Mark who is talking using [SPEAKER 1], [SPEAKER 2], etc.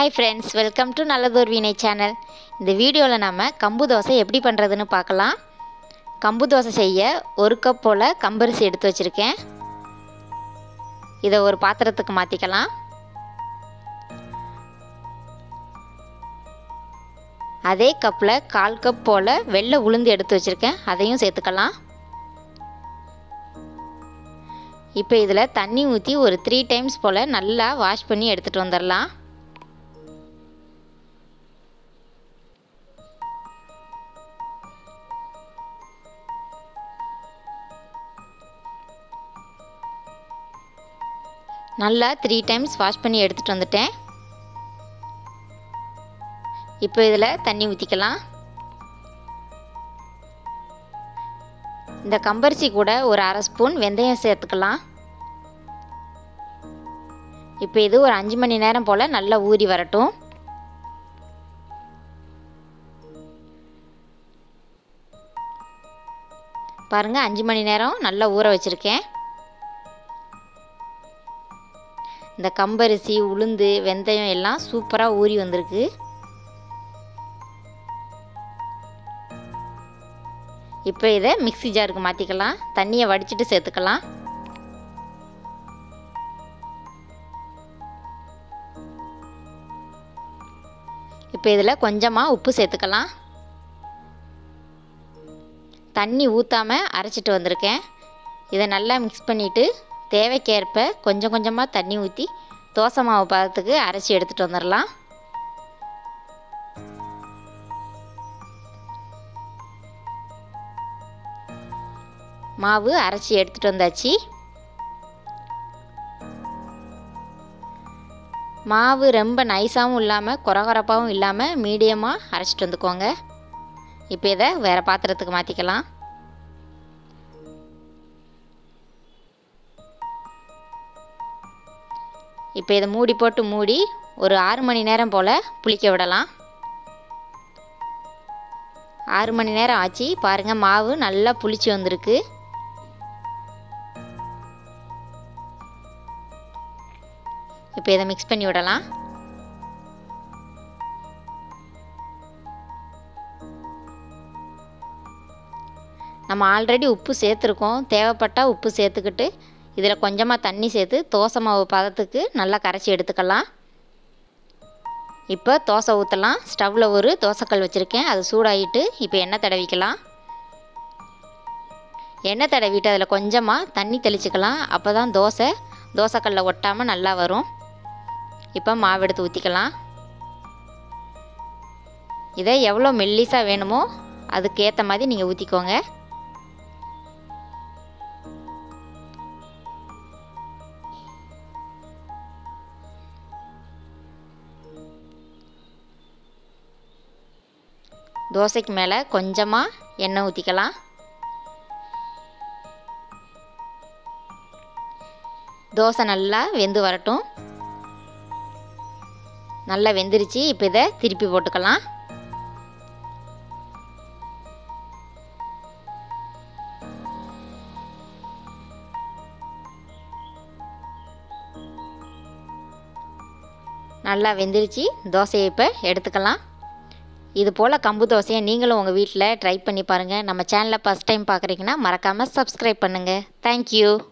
[SPEAKER 1] hi friends welcome to நல்லதோர் வீணை channel இந்த வீடியோவில் நம்ம கம்பு தோசை எப்படி பண்ணுறதுன்னு பார்க்கலாம் கம்பு தோசை செய்ய ஒரு கப் போல் கம்பரிசி எடுத்து வச்சுருக்கேன் இதை ஒரு பாத்திரத்துக்கு மாற்றிக்கலாம் அதே கப்பில் கால் கப் போல் வெள்ளை உளுந்து எடுத்து வச்சுருக்கேன் அதையும் சேர்த்துக்கலாம் இப்போ இதில் தண்ணி ஊற்றி ஒரு த்ரீ டைம்ஸ் போல் நல்லா வாஷ் பண்ணி எடுத்துகிட்டு வந்துடலாம் நல்லா த்ரீ டைம்ஸ் வாஷ் பண்ணி எடுத்துகிட்டு வந்துட்டேன் இப்போ இதில் தண்ணி ஊற்றிக்கலாம் இந்த கம்பரிசி கூட ஒரு அரை ஸ்பூன் வெந்தயம் சேர்த்துக்கலாம் இப்போ இது ஒரு அஞ்சு மணி நேரம் போல் நல்லா ஊறி வரட்டும் பாருங்கள் அஞ்சு மணி நேரம் நல்லா ஊற வச்சுருக்கேன் இந்த கம்பரிசி உளுந்து வெந்தயம் எல்லாம் சூப்பராக ஊறி வந்திருக்கு இப்போ இதை மிக்சி ஜாருக்கு மாற்றிக்கலாம் தண்ணியை வடிச்சிட்டு சேர்த்துக்கலாம் இப்போ இதில் கொஞ்சமாக உப்பு சேர்த்துக்கலாம் தண்ணி ஊற்றாமல் அரைச்சிட்டு வந்திருக்கேன் இதை நல்லா மிக்ஸ் பண்ணிவிட்டு தேவைக்கேற்ப கொஞ்சம் கொஞ்சமாக தண்ணி ஊற்றி தோசை மாவு பதத்துக்கு அரைச்சி எடுத்துகிட்டு வந்துடலாம் மாவு அரைச்சி எடுத்துகிட்டு வந்தாச்சு மாவு ரொம்ப நைஸாகவும் இல்லாமல் குறகுறப்பாகவும் இல்லாமல் மீடியமாக அரைச்சிட்டு வந்துக்கோங்க இப்போ இதை வேறு பாத்திரத்துக்கு மாற்றிக்கலாம் இப்போ இதை மூடி போட்டு மூடி ஒரு ஆறு மணி நேரம் போல் புளிக்க விடலாம் ஆறு மணி நேரம் ஆச்சு பாருங்கள் மாவு நல்லா புளிச்சு வந்திருக்கு இப்போ இதை மிக்ஸ் பண்ணி விடலாம் நம்ம ஆல்ரெடி உப்பு சேர்த்துருக்கோம் தேவைப்பட்டால் உப்பு சேர்த்துக்கிட்டு இதில் கொஞ்சமாக தண்ணி சேர்த்து தோசை மாவு பதத்துக்கு நல்லா கரைச்சி எடுத்துக்கலாம் இப்போ தோசை ஊற்றலாம் ஸ்டவ்வில் ஒரு தோசைக்கல் வச்சுருக்கேன் அது சூடாகிட்டு இப்போ எண்ணெய் தடவிக்கலாம் எண்ணெய் தடவிட்டு அதில் கொஞ்சமாக தண்ணி தெளிச்சுக்கலாம் அப்போ தான் தோசை தோசைக்கல்லில் ஒட்டாமல் நல்லா வரும் இப்போ மாவு எடுத்து ஊற்றிக்கலாம் இதை எவ்வளோ மெல்லிஸாக வேணுமோ அதுக்கு ஏற்ற மாதிரி நீங்கள் ஊற்றிக்கோங்க தோசைக்கு மேலே கொஞ்சமாக எண்ணெய் ஊற்றிக்கலாம் தோசை நல்லா வெந்து வரட்டும் நல்லா வெந்துருச்சு இப்போ இதை திருப்பி போட்டுக்கலாம் நல்லா வெந்துருச்சு தோசையை இப்போ எடுத்துக்கலாம் இது போல் கம்பு தோசையை நீங்களும் உங்கள் வீட்டில் ட்ரை பண்ணி பாருங்கள் நம்ம சேனலை ஃபஸ்ட் டைம் பார்க்குறீங்கன்னா மறக்காமல் சப்ஸ்கிரைப் பண்ணுங்கள் தேங்க்யூ